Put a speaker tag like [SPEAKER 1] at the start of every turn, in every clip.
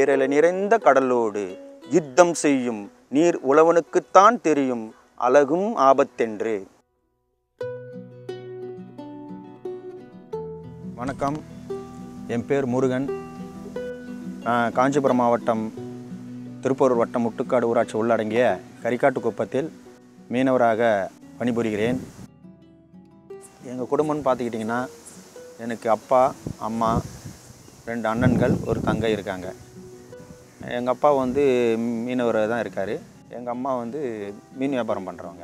[SPEAKER 1] பேரலை நிறைந்த கடலோடு யுத்தம் செய்யும் நீர் உழவனுக்குத்தான் தெரியும் அழகும் ஆபத்தென்று வணக்கம் என் பேர் முருகன் நான் காஞ்சிபுரம் மாவட்டம் திருப்பூர் வட்டம் முட்டுக்காடு ஊராட்சி உள்ளடங்கிய கரிக்காட்டு குப்பத்தில் மீனவராக பணிபுரிகிறேன் எங்கள் குடும்பம்னு பார்த்துக்கிட்டிங்கன்னா எனக்கு அப்பா அம்மா ரெண்டு அண்ணன்கள் ஒரு தங்கை இருக்காங்க எங்கள் அப்பா வந்து மீனவராக தான் இருக்கார் எங்கள் அம்மா வந்து மீன் வியாபாரம் பண்ணுறவங்க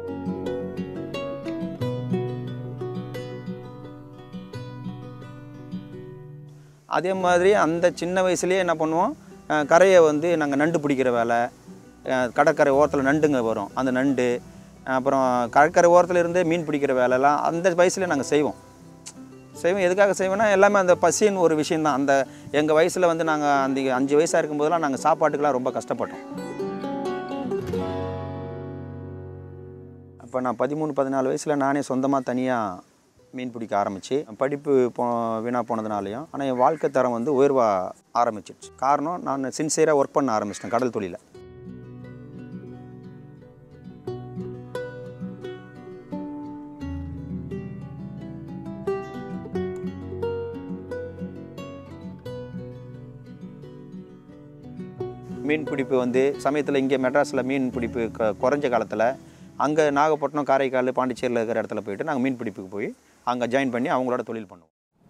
[SPEAKER 1] அதே மாதிரி அந்த சின்ன வயசுலேயே என்ன பண்ணுவோம் அஹ் கரையை வந்து நாங்கள் நண்டு பிடிக்கிற வேலை அஹ் கடற்கரை ஓரத்தில் நண்டுங்க வரும் அந்த நண்டு அப்புறம் கடற்கரை ஓரத்தில் இருந்தே மீன் பிடிக்கிற வேலைலாம் அந்த வயசுல நாங்கள் செய்வோம் செய்வோம் எதுக்காக செய்வோம்னா எல்லாமே அந்த பசின்னு ஒரு விஷயந்தான் அந்த எங்கள் வயசில் வந்து நாங்கள் அந்த அஞ்சு வயசாக இருக்கும்போதெல்லாம் நாங்கள் சாப்பாட்டுக்கெலாம் ரொம்ப கஷ்டப்பட்டோம் அப்போ நான் பதிமூணு பதினாலு வயசில் நானே சொந்தமாக தனியாக மீன் பிடிக்க ஆரம்பித்து படிப்பு போ வீணாக போனதுனாலையும் ஆனால் என் வாழ்க்கை தரம் வந்து உயர்வாக ஆரம்பிச்சிடுச்சு காரணம் நான் சின்சியராக ஒர்க் பண்ண ஆரம்பிச்சிட்டேன் கடல் தொழிலில் மீன் பிடிப்பு வந்து சமயத்தில் இங்கே மெட்ராஸில் மீன் பிடிப்பு க குறைஞ்ச காலத்தில் அங்கே நாகப்பட்டினம் காரைக்கால் பாண்டிச்சேரியில் இருக்கிற இடத்துல போயிட்டு நாங்கள் மீன் பிடிப்புக்கு போய் அங்கே ஜாயின் பண்ணி அவங்களோட தொழில் பண்ணுவோம்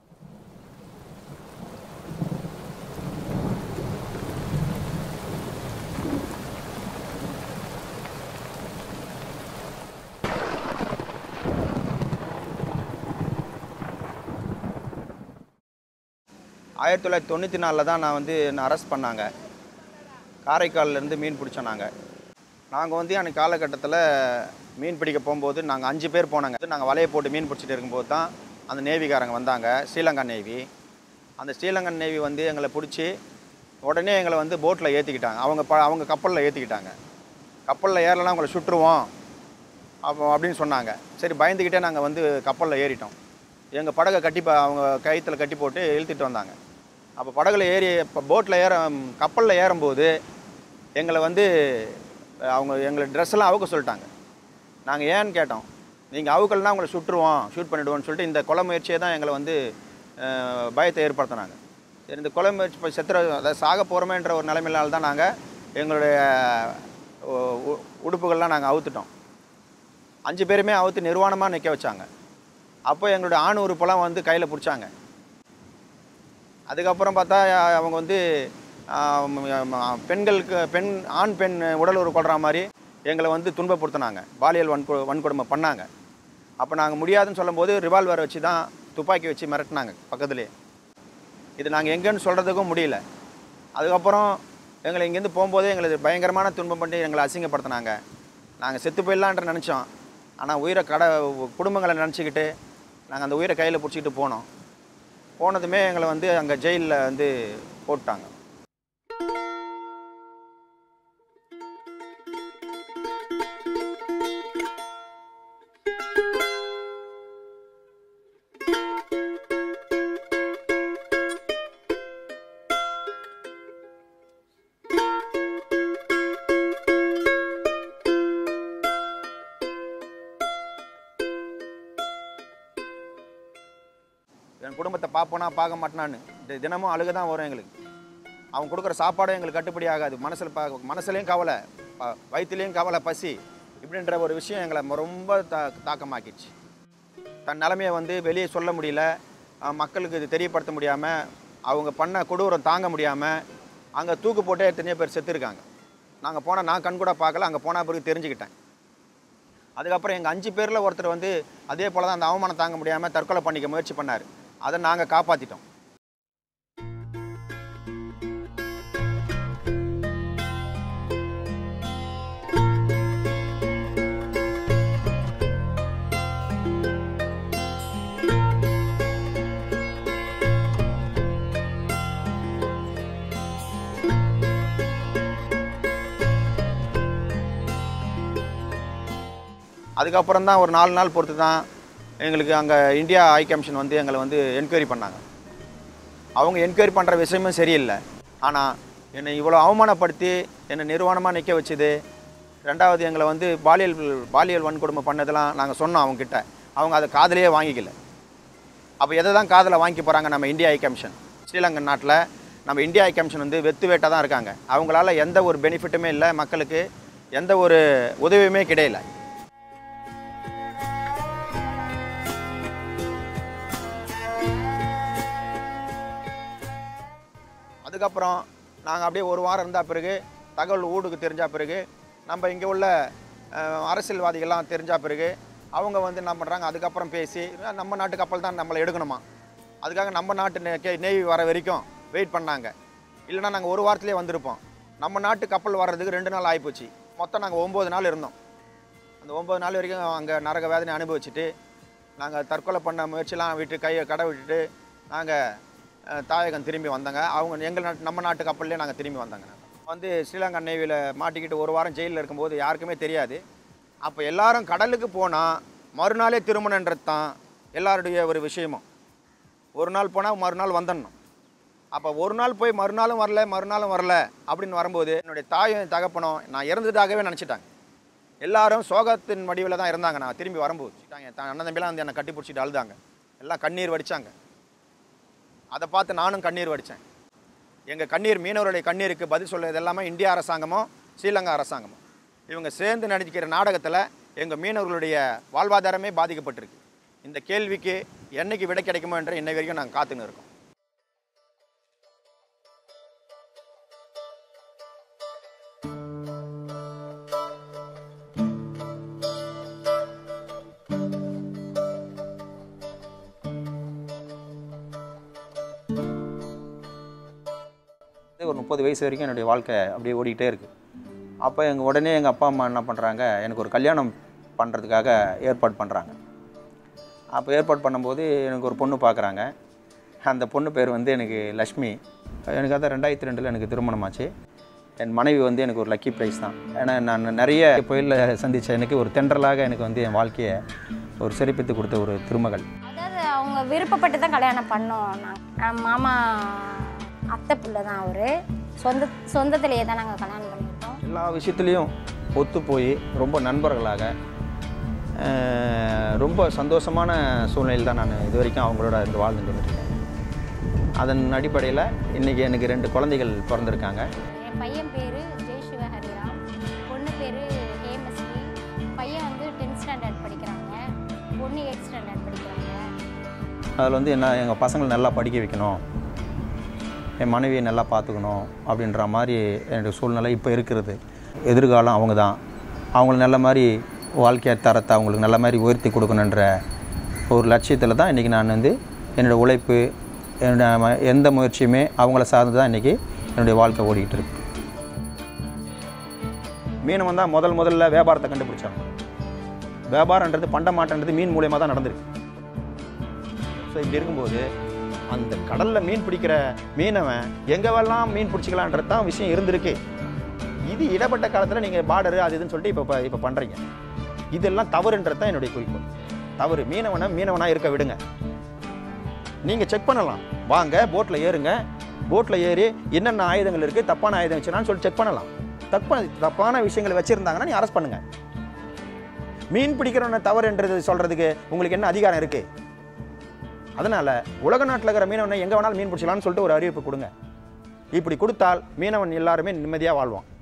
[SPEAKER 1] ஆயிரத்தி தொள்ளாயிரத்தி தொண்ணூற்றி நாலில் தான் நான் வந்து என்னை அரெஸ்ட் பண்ணாங்க காரைக்கால்லேருந்து மீன் பிடிச்சோம் நாங்கள் நாங்கள் வந்து அன்றைக்கி காலகட்டத்தில் மீன் பிடிக்க போகும்போது நாங்கள் அஞ்சு பேர் போனாங்க நாங்கள் வலையை போட்டு மீன் பிடிச்சிட்டு இருக்கும்போது தான் அந்த நேவிக்காரங்க வந்தாங்க ஸ்ரீலங்கா நேவி அந்த ஸ்ரீலங்கன் நேவி வந்து எங்களை பிடிச்சி உடனே எங்களை வந்து போட்டில் ஏற்றிக்கிட்டாங்க அவங்க ப அவங்க கப்பலில் ஏற்றிக்கிட்டாங்க கப்பலில் ஏறலைன்னா உங்களை சுட்டுருவோம் அப்போ அப்படின்னு சொன்னாங்க சரி பயந்துக்கிட்டே நாங்கள் வந்து கப்பலில் ஏறிட்டோம் எங்கள் படகை கட்டி ப- அவங்க கயித்துல கட்டி போட்டு இழுத்துட்டு வந்தாங்க அப்போ படகுல ஏறி இப்போ போட்டில் ஏற கப்பலில் ஏறும்போது எங்களை வந்து அஹ், அவங்க எங்களை ட்ரெஸ் எல்லாம் அவுக்க சொல்லிட்டாங்க நாங்கள் ஏன்னு கேட்டோம் நீங்கள் அவுக்கல்னா உங்களை சுட்டுருவோம் ஷூட் பண்ணிவிடுவோம்னு சொல்லிட்டு இந்த கொலை முயற்சியை தான் எங்களை வந்து அஹ், பயத்தை ஏற்படுத்தினாங்க சரி இந்த கொலை முயற்சி இப்போ செத்துற அதாவது சாக போகிறோமேன்ற ஒரு நிலைமையினால தான் நாங்கள் எங்களுடைய உ- உ- உடுப்புகள்லாம் நாங்கள் அவுத்துட்டோம் அஞ்சு பேருமே அவுத்து நிர்வாணமாக நிற்க வச்சாங்க அப்போ எங்களுடைய ஆண் உறுப்பெல்லாம் வந்து கையில் பிடிச்சாங்க அதுக்கப்புறம் பார்த்தா அஹ், அவங்க வந்து ஆஹ், ம- ம- பெண்களுக்கு பெண் ஆண் பெண் உடல் உறவு கொள்கிற மாதிரி எங்களை வந்து துன்பப்படுத்தினாங்க பாலியல் வன்கொ வன்கொடுமை பண்ணாங்க அப்போ நாங்கள் முடியாதுன்னு சொல்லும்போது ரிவால்வர் வச்சு தான் துப்பாக்கி வச்சு மிரட்டினாங்க பக்கத்துலேயே இது நாங்கள் எங்கேன்னு சொல்கிறதுக்கும் முடியல அதுக்கப்புறம் எங்களை இங்கேருந்து போகும்போதே எங்களுக்கு பயங்கரமான துன்பம் பண்ணி எங்களை அசிங்கப்படுத்தினாங்க நாங்கள் செத்து போயிடலான்ற நினச்சோம் ஆனால் உயிரை கடை குடும்பங்களை நினச்சிக்கிட்டு நாங்கள் அந்த உயிரை கையில் பிடிச்சிக்கிட்டு போனோம் போனதுமே எங்களை வந்து அங்கே ஜெயிலில் வந்து போட்டாங்க என் குடும்பத்தை பார்ப்போனா பார்க்க மாட்டேனான்னு தி- தினமும் அழுக தான் வரும் எங்களுக்கு அவங்க கொடுக்குற சாப்பாடும் எங்களுக்கு கட்டுப்படி ஆகாது மனசில் பா மனசுலேயும் கவலை ப- வயிற்றுலேயும் கவலை பசி இப்படின்ற ஒரு விஷயம் எங்களை ம- ரொம்ப தா தாக்கமாக்கிடுச்சு தன் நிலமையை வந்து வெளியே சொல்ல முடியல அஹ் மக்களுக்கு இது தெரியப்படுத்த முடியாமல் அவங்க பண்ண கொடூரம் தாங்க முடியாமல் அங்கே தூக்கு போட்டே எத்தனையோ பேர் செத்துருக்காங்க நாங்கள் போனால் நான் கண் கூட பார்க்கல அங்கே போன பிறகு தெரிஞ்சுக்கிட்டேன் அதுக்கப்புறம் எங்கள் அஞ்சு பேரில் ஒருத்தர் வந்து அதே போல் தான் அந்த அவமானம் தாங்க முடியாமல் தற்கொலை பண்ணிக்க முயற்சி பண்ணார் அதை நாங்கள் காப்பாற்றிட்டோம் அதுக்கப்புறம் தான் ஒரு நாலு நாள் பொறுத்து தான் எங்களுக்கு அங்கே இந்தியா ஹை கமிஷன் வந்து எங்களை வந்து என்கொயரி பண்ணாங்க அவங்க என்கொயரி பண்ணுற விஷயமும் சரியில்லை ஆனால் என்னை இவ்வளோ அவமானப்படுத்தி என்னை நிர்வாணமாக நிற்க வச்சுது ரெண்டாவது எங்களை வந்து பாலியல் பாலியல் வன்கொடுமை பண்ணதெல்லாம் நாங்கள் சொன்னோம் அவங்கக்கிட்ட அவங்க அதை காதலையே வாங்கிக்கல அப்போ எதை தான் காதில் வாங்கி போகிறாங்க நம்ம இந்தியா ஐ கமிஷன் ஸ்ரீலங்கன் நாட்டில் நம்ம இந்தியா ஐ கமிஷன் வந்து வெத்து வேட்டாக தான் இருக்காங்க அவங்களால எந்த ஒரு பெனிஃபிட்டுமே இல்லை மக்களுக்கு எந்த ஒரு உதவியுமே கிடையல அதுக்கப்புறம் நாங்கள் அப்படியே ஒரு வாரம் இருந்த பிறகு தகவல் ஊடுக்கு தெரிஞ்ச பிறகு நம்ம இங்கே உள்ள அஹ், அரசியல்வாதிகள்லாம் தெரிஞ்ச பிறகு அவங்க வந்து என்ன பண்ணுறாங்க அதுக்கப்புறம் பேசி நம்ம நாட்டு கப்பல் தான் நம்மளை எடுக்கணுமா அதுக்காக நம்ம நாட்டு நே- கே- நேவி வர வரைக்கும் வெயிட் பண்ணாங்க இல்லைன்னா நாங்கள் ஒரு வாரத்திலே வந்திருப்போம் நம்ம நாட்டு கப்பல் வர்றதுக்கு ரெண்டு நாள் ஆகிப்போச்சு மொத்தம் நாங்கள் ஒம்பது நாள் இருந்தோம் அந்த ஒம்பது நாள் வரைக்கும் அங்கே நரக வேதனை அனுபவிச்சுட்டு நாங்கள் தற்கொலை பண்ண முயற்சிலாம் விட்டு கையை கடை விட்டுட்டு நாங்கள் தாயகம் திரும்பி வந்தாங்க அவங்க எங்கள் நாட்டு நம்ம நாட்டு கப்பல்லே நாங்கள் திரும்பி வந்தாங்க நாங்க. வந்து ஸ்ரீலங்கா நேவியில் மாட்டிக்கிட்டு ஒரு வாரம் ஜெயிலில் இருக்கும்போது யாருக்குமே தெரியாது அப்போ எல்லாரும் கடலுக்கு போனால் மறுநாளே திருமணன்றது தான் எல்லாருடைய ஒரு விஷயமும் ஒரு நாள் போனால் மறுநாள் வந்துடணும் அப்போ ஒரு நாள் போய் மறுநாளும் வரல மறுநாளும் வரல அப்படின்னு வரும்போது என்னுடைய தாயும் தகப்பனும் நான் இறந்ததாகவே நினச்சிட்டாங்க எல்லாரும் சோகத்தின் வடிவில் தான் இருந்தாங்க நான் திரும்பி வரும்போது வச்சுட்டாங்க என் அண்ணன் தம்பிலாம் வந்து என்னை கட்டி பிடிச்சிட்டு அழுதாங்க எல்லாம் கண்ணீர் வடித்தாங்க அதை பார்த்து நானும் கண்ணீர் வடித்தேன் எங்கள் கண்ணீர் மீனவருடைய கண்ணீருக்கு பதில் சொல்றது எல்லாமே இந்திய அரசாங்கமும் ஸ்ரீலங்கா அரசாங்கமும் இவங்க சேர்ந்து நடிக்கிற நாடகத்தில் எங்கள் மீனவர்களுடைய வாழ்வாதாரமே பாதிக்கப்பட்டிருக்கு இந்த கேள்விக்கு என்னைக்கு விடை கிடைக்குமோ என்ற இன்னை வரைக்கும் நாங்கள் காத்துன்னு இருக்கோம் ஒரு முப்பது வயசு வரைக்கும் என்னுடைய வாழ்க்கை அப்படியே ஓடிக்கிட்டே இருக்குது அப்போ எங்கள் உடனே எங்கள் அப்பா அம்மா என்ன பண்ணுறாங்க எனக்கு ஒரு கல்யாணம் பண்ணுறதுக்காக ஏற்பாடு பண்ணுறாங்க அப்போ ஏற்பாடு பண்ணும்போது எனக்கு ஒரு பொண்ணு பார்க்குறாங்க அந்த பொண்ணு பேர் வந்து எனக்கு லக்ஷ்மி எனக்கு அதான் ரெண்டாயிரத்தி ரெண்டில் எனக்கு திருமணம் ஆச்சு என் மனைவி வந்து எனக்கு ஒரு லக்கி ப்ரைஸ் தான் ஏன்னா நான் நிறைய புயலில் சந்தித்த எனக்கு ஒரு தென்றலாக எனக்கு வந்து என் வாழ்க்கையை ஒரு சிறப்பித்து கொடுத்த ஒரு திருமகள்
[SPEAKER 2] அதாவது அவங்க விருப்பப்பட்டு தான் கல்யாணம் பண்ணோம் நான் மாமா அத்தை பிள்ளை தான் அவர் சொந்த சொந்தத்திலேயே தான் நாங்கள் கல்யாணம் பண்ணிக்கிட்டோம்
[SPEAKER 1] எல்லா விஷயத்துலேயும் ஒத்து போய் ரொம்ப நண்பர்களாக அஹ், ரொம்ப சந்தோஷமான சூழ்நிலையில் தான் நான் இது வரைக்கும் அவங்களோட இருந்து வாழ்ந்துட்டு வந்துருக்கேன் அதன் அடிப்படையில் இன்றைக்கி எனக்கு ரெண்டு குழந்தைகள் பிறந்திருக்காங்க
[SPEAKER 2] என் பையன் பேர் ஜெய் சிவஹரிராம் பொண்ணு பேர் ஹேமஸ்ரீ பையன் வந்து டென்த் ஸ்டாண்டர்ட் படிக்கிறாங்க பொண்ணு எயிட் ஸ்டாண்டர்ட் படிக்கிறாங்க
[SPEAKER 1] அதில் வந்து என்ன எங்கள் பசங்களை நல்லா படிக்க வைக்கணும் என் மனைவியை நல்லா பார்த்துக்கணும் அப்படின்ற மாதிரி என்னுடைய சூழ்நிலை இப்போ இருக்கிறது எதிர்காலம் அவங்க தான் அவங்களுக்கு நல்ல மாதிரி வாழ்க்கை தரத்தை அவங்களுக்கு நல்ல மாதிரி உயர்த்தி கொடுக்கணுன்ற ஒரு லட்சியத்தில் தான் இன்றைக்கி நான் வந்து என்னோடய உழைப்பு என்னோட ம- எந்த முயற்சியுமே அவங்கள சார்ந்து தான் இன்றைக்கி என்னுடைய வாழ்க்கை ஓடிக்கிட்டு இருக்கு மீனவன் தான் முதல் முதல்ல வியாபாரத்தை கண்டுபிடிச்சாங்க வியாபாரன்றது பண்டமாட்டன்றது மீன் மூலியமாக தான் நடந்திருக்கு ஸோ இப்படி இருக்கும்போது அந்த கடலில் மீன் பிடிக்கிற மீனவன் எங்கெல்லாம் மீன் பிடிச்சிக்கலான்றது தான் விஷயம் இருந்திருக்கு இது இடப்பட்ட காலத்தில் நீங்கள் பார்டரு அது இதுன்னு சொல்லிட்டு இப்போ இப்போ பண்ணுறீங்க இதெல்லாம் தவறுன்றது தான் என்னுடைய குறிக்கோள் தவறு மீனவனை மீனவனாக இருக்க விடுங்க நீங்கள் செக் பண்ணலாம் வாங்க போட்டில் ஏறுங்க போட்டில் ஏறி என்னென்ன ஆயுதங்கள் இருக்குது தப்பான ஆயுதம் வச்சுனான்னு சொல்லி செக் பண்ணலாம் தப்பான தப்பான விஷயங்களை வச்சுருந்தாங்கன்னா நீ அரெஸ்ட் பண்ணுங்க மீன் பிடிக்கிறவன தவறுன்றது சொல்கிறதுக்கு உங்களுக்கு என்ன அதிகாரம் இருக்குது அதனால் உலக நாட்டில் இருக்கிற மீனவனை எங்கே வேணாலும் மீன் பிடிச்சலாம்னு சொல்லிட்டு ஒரு அறிவிப்பு கொடுங்க இப்படி கொடுத்தால் மீனவன் எல்லாருமே நிம்மதியாக வாழ்வான்